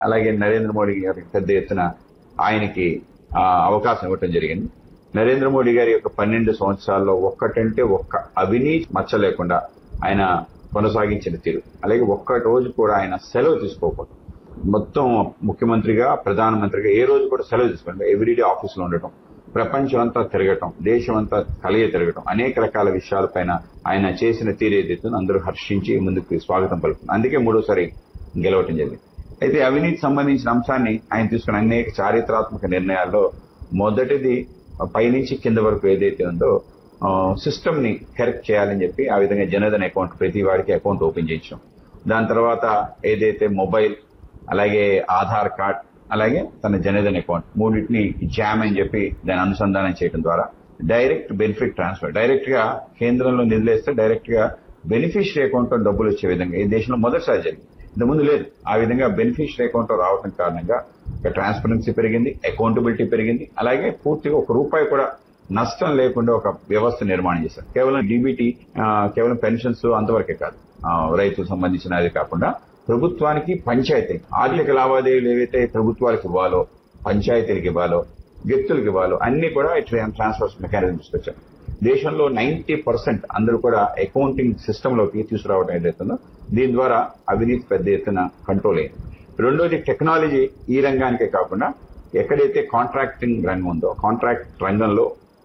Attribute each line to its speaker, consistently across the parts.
Speaker 1: అలాగే నరేంద్ర మోడీ గారికి పెద్ద ఎత్తున ఆయనకి ఆ, అవకాశం ఇవ్వటం జరిగింది నరేంద్ర మోడీ గారి యొక్క పన్నెండు సంవత్సరాల్లో ఒక్కటంటే ఒక్క అవినీతి మచ్చ లేకుండా ఆయన కొనసాగించిన తీరు అలాగే ఒక్క రోజు కూడా ఆయన సెలవు తీసుకోకూడదు మొత్తం ముఖ్యమంత్రిగా ప్రధానమంత్రిగా ఏ రోజు కూడా సెలవు తీసుకోండి ఎవ్రీడే ఆఫీస్లో ఉండటం ప్రపంచం అంతా తిరగటం దేశం అంతా కలియ తిరగటం అనేక రకాల విషయాలపైన ఆయన చేసిన తీరు ఏదైతే ఉందో అందరూ హర్షించి ముందుకు స్వాగతం పలుకుతుంది అందుకే మూడోసారి గెలవటం జరిగింది అయితే అవినీతి సంబంధించిన అంశాన్ని ఆయన తీసుకున్న అనేక చారిత్రాత్మక నిర్ణయాల్లో మొదటిది పైనుంచి కింద వరకు ఏదైతే ఉందో సిస్టమ్ ని కరెక్ట్ చేయాలని చెప్పి ఆ విధంగా జనధన్ అకౌంట్ ప్రతి వాడికి అకౌంట్ ఓపెన్ చేయించాం దాని తర్వాత ఏదైతే మొబైల్ అలాగే ఆధార్ కార్డ్ అలాగే తన జనధన్ అకౌంట్ మూడింటిని జామ్ అని చెప్పి దాన్ని అనుసంధానం చేయడం ద్వారా డైరెక్ట్ బెనిఫిట్ ట్రాన్స్ఫర్ డైరెక్ట్ గా కేంద్రంలో నిధులేస్తే డైరెక్ట్ గా బెనిఫిషరీ అకౌంట్ లో డబ్బులు వచ్చే విధంగా ఈ దేశంలో మొదటిసారి జరిగింది ఇంతకుముందు లేదు ఆ విధంగా బెనిఫిషరీ అకౌంట్ రావడం కారణంగా ట్రాన్స్పరెన్సీ పెరిగింది అకౌంటబిలిటీ పెరిగింది అలాగే పూర్తిగా ఒక రూపాయి కూడా నష్టం లేకుండా ఒక వ్యవస్థ నిర్మాణం చేశారు కేవలం డీబీటీ కేవలం పెన్షన్స్ అంతవరకే కాదు ఆ, రైతులకు సంబంధించిన అది కాకుండా ప్రభుత్వానికి పంచాయతీ ఆర్థిక లావాదేవీలు ఏవైతే ప్రభుత్వాలకు ఇవ్వాలో పంచాయతీలకు ఇవ్వాలో వ్యక్తులకు ఇవ్వాలో అన్ని కూడా ట్రాన్స్ఫర్స్ మెకానిజం తీసుకొచ్చారు దేశంలో నైన్టీ పర్సెంట్ అందరూ కూడా అకౌంటింగ్ సిస్టమ్ లోకి తీసుకురావడం ఏదైతుందో దీని ద్వారా అవినీతి పెద్ద ఎత్తున కంట్రోల్ అయింది రెండోది టెక్నాలజీ ఈ రంగానికే కాకుండా ఎక్కడైతే కాంట్రాక్టింగ్ రంగం ఉందో కాంట్రాక్ట్ రంగంలో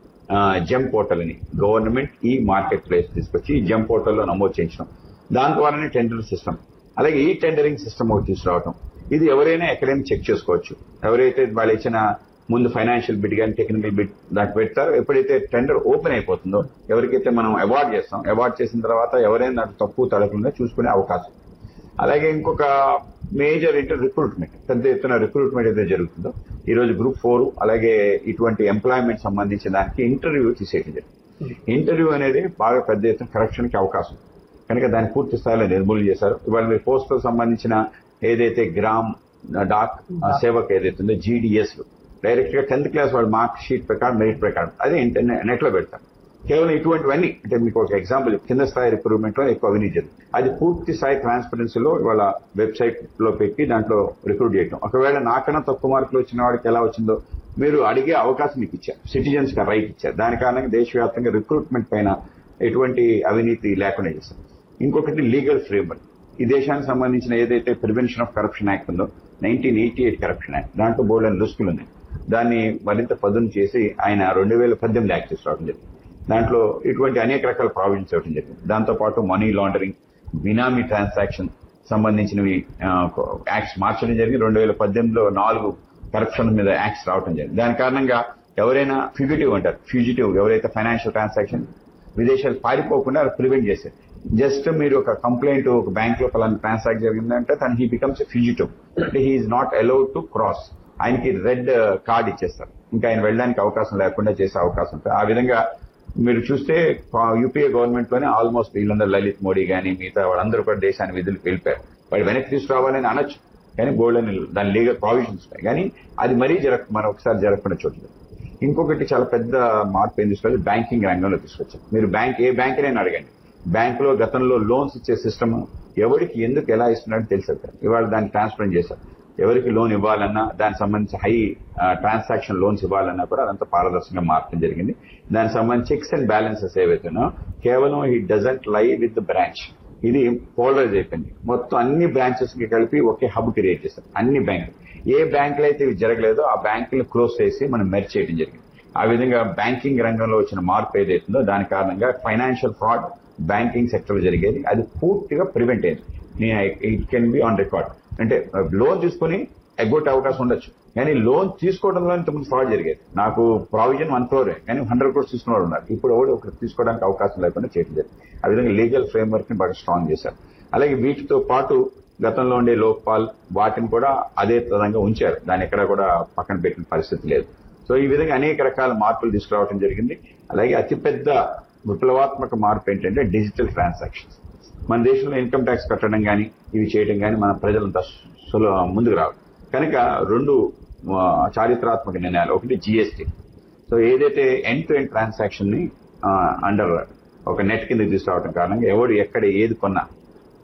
Speaker 1: జెమ్ పోర్టల్ అని గవర్నమెంట్ ఈ మార్కెట్ ప్లేస్ తీసుకొచ్చి ఈ జెమ్ పోర్టల్లో నమోదు చేయించడం దాని ద్వారానే టెండర్ సిస్టమ్ అలాగే ఈ టెండరింగ్ సిస్టమ్ ఒకటి తీసుకురావడం ఇది ఎవరైనా ఎక్కడైనా చెక్ చేసుకోవచ్చు ఎవరైతే వాళ్ళు ఇచ్చిన ముందు ఫైనాన్షియల్ బిడ్ కానీ టెక్నికల్ బిడ్ దానికి పెడతారో ఎప్పుడైతే టెండర్ ఓపెన్ అయిపోతుందో ఎవరికైతే మనం అవార్డ్ చేస్తాం అవార్డ్ చేసిన తర్వాత ఎవరైనా దాంట్లో తక్కువ తడకుండా చూసుకునే అవకాశం అలాగే ఇంకొక మేజర్ ఏంటంటే రిక్రూట్మెంట్ పెద్ద ఎత్తున రిక్రూట్మెంట్ ఏదైతే జరుగుతుందో ఈ రోజు గ్రూప్ ఫోర్ అలాగే ఇటువంటి ఎంప్లాయ్మెంట్ సంబంధించిన దానికి ఇంటర్వ్యూ తీసేయడం జరిగింది ఇంటర్వ్యూ అనేది బాగా పెద్ద ఎత్తున కరెక్షన్ కి అవకాశం ఉంది. కనుక దాన్ని పూర్తి స్థాయిలో నిర్మూలన చేశారు ఇవాళ మీరు పోస్టల్ సంబంధించిన ఏదైతే గ్రామ్ డాక్ ఆ, సేవక్ ఏదైతే ఉందో జీడిఎస్ డైరెక్ట్ గా టెన్త్ క్లాస్ వాళ్ళ మార్క్ షీట్ ప్రకారం మెరిట్ ప్రకారం అదే నెట్ లో పెడతారు కేవలం ఇటువంటివన్నీ అంటే మీకు ఒక ఎగ్జాంపుల్ కింద స్థాయి రిక్రూట్మెంట్ లో ఎక్కువ అవినీతి జరుగుతుంది అది పూర్తి స్థాయి ట్రాన్స్పరెన్సీలో ఇవాళ వెబ్సైట్ లో పెట్టి దాంట్లో రిక్రూట్ చేయడం ఒకవేళ నాకన్నా తక్కువ మార్కులు వచ్చిన వాడికి ఎలా వచ్చిందో మీరు అడిగే అవకాశం మీకు ఇచ్చారు సిటిజన్స్ గా రైట్ ఇచ్చారు దాని కారణంగా దేశవ్యాప్తంగా రిక్రూట్మెంట్ పైన ఎటువంటి అవినీతి లేకుండా చేశారు ఇంకొకటి లీగల్ ఫ్రేమ్వర్క్ ఈ దేశానికి సంబంధించిన ఏదైతే ప్రివెన్షన్ ఆఫ్ కరప్షన్ యాక్ట్ ఉందో nineteen eighty eight corruption act దాంట్లో బోర్డు అని రుసుకులు ఉన్నాయి దాన్ని మరింత పదును చేసి ఆయన రెండు వేల పద్దెనిమిది యాక్ట్ తీసుకురావడం జరిగింది దాంట్లో ఇటువంటి అనేక రకాల ప్రావిజన్స్ ఇవ్వడం జరిగింది దాంతో పాటు మనీ లాండరింగ్ బినామీ ట్రాన్సాక్షన్ సంబంధించినవి యాక్ట్స్ మార్చడం జరిగింది రెండు వేల పద్దెనిమిదిలో నాలుగు కరప్షన్ మీద యాక్ట్స్ రావడం జరిగింది దాని కారణంగా ఎవరైనా ఫ్యూజిటివ్ అంటారు ఫ్యూజిటివ్ ఎవరైతే ఫైనాన్షియల్ ట్రాన్సాక్షన్ విదేశాలు పారిపోకుండా ప్రివెంట్ చేశారు జస్ట్ మీరు ఒక కంప్లైంట్ ఒక బ్యాంక్ లో పలానా ట్రాన్సాక్ట్ జరిగిందంటే తను హీ బికమ్స్ ఫ్యూజిటివ్ అంటే he is not allowed to cross ఆయనకి రెడ్ కార్డ్ ఇచ్చేస్తారు ఇంకా ఆయన వెళ్ళడానికి అవకాశం లేకుండా చేసే అవకాశం ఉంటుంది ఆ విధంగా మీరు చూస్తే యూపీఏ గవర్నమెంట్ లోనే ఆల్మోస్ట్ వీళ్ళందరూ లలిత్ మోడీ కానీ మిగతా వాళ్ళందరూ కూడా దేశాన్ని విధులకు వెళ్ళిపోయారు వాళ్ళు వెనక్కి తీసుకురావాలని అనొచ్చు కానీ బోల్డ్ అని దాని లీగల్ ప్రావిజన్స్ ఉన్నాయి కానీ అది మరీ జరగ మరొకసారి జరగకుండా చూడలేదు ఇంకొకటి చాలా పెద్ద మార్పు ఏం తీసుకొచ్చి బ్యాంకింగ్ రంగంలో తీసుకొచ్చారు మీరు బ్యాంక్ ఏ బ్యాంకునైనా అడగండి బ్యాంకులో గతంలో లోన్స్ ఇచ్చే సిస్టమ్ ఎవరికి ఎందుకు ఎలా ఇస్తున్నాడో తెలుసు ఇవాళ దాన్ని ట్రాన్స్పరెంట్ చేశారు ఎవరికి లోన్ ఇవ్వాలన్నా దానికి సంబంధించి హై ట్రాన్సాక్షన్ లోన్స్ ఇవ్వాలన్నా కూడా అదంతా పారదర్శకంగా మార్చడం జరిగింది దానికి సంబంధించి చెక్స్ అండ్ బ్యాలెన్సెస్ ఏవైతేనో కేవలం ఈ doesn't lie with the branch ఇది పోలరైజ్ అయిపోయింది మొత్తం అన్ని బ్రాంచెస్ కి కలిపి ఒకే హబ్ క్రియేట్ చేస్తారు అన్ని బ్యాంకులు ఏ బ్యాంకులు అయితే ఇవి జరగలేదో ఆ బ్యాంకులు క్లోజ్ చేసి మనం మెర్చ్ చేయడం జరిగింది ఆ విధంగా బ్యాంకింగ్ రంగంలో వచ్చిన మార్పు ఏదైతుందో దాని కారణంగా ఫైనాన్షియల్ ఫ్రాడ్ బ్యాంకింగ్ సెక్టర్ జరిగేది అది పూర్తిగా ప్రివెంట్ అయింది it can be on record అంటే లోన్ తీసుకుని ఎగ్గొట్టే అవకాశం ఉండొచ్చు కానీ లోన్ తీసుకోవడంలో ఇంతకుముందు ఫ్రాడ్ జరిగేది నాకు ప్రావిజన్ వన్ క్రోరే కానీ హండ్రెడ్ క్రోర్స్ తీసుకున్న ఉన్నారు ఇప్పుడు ఎవరు ఒకరు తీసుకోవడానికి అవకాశం లేకుండా చేయడం జరిగింది ఆ విధంగా లీగల్ ఫ్రేమ్వర్క్ ని బాగా స్ట్రాంగ్ చేశారు అలాగే వీటితో పాటు గతంలో ఉండే లోక్పాల్ వాటిని కూడా అదే విధంగా ఉంచారు దాన్ని ఎక్కడ కూడా పక్కన పెట్టిన పరిస్థితి లేదు సో ఈ విధంగా అనేక రకాల మార్పులు తీసుకురావడం జరిగింది అలాగే అతిపెద్ద విప్లవాత్మక మార్పు ఏంటంటే డిజిటల్ ట్రాన్సాక్షన్స్ మన దేశంలో ఇన్కమ్ ట్యాక్స్ కట్టడం కానీ ఇవి చేయడం కానీ మన ప్రజలంతా సులభ ముందుకు రావు కనుక రెండు ఆ, చారిత్రాత్మక నిర్ణయాలు ఒకటి జిఎస్టీ సో ఏదైతే ఎండ్ టు ఎండ్ ట్రాన్సాక్షన్ ని అండర్ ఒక నెట్ కింద తీసుకురావడం కారణంగా ఎవడు ఎక్కడ ఏది కొన్నా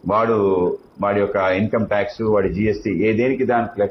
Speaker 1: వాడు వాడి యొక్క ఇన్కమ్ ట్యాక్స్ వాడి జిఎస్టీ ఏ దేనికి దానికి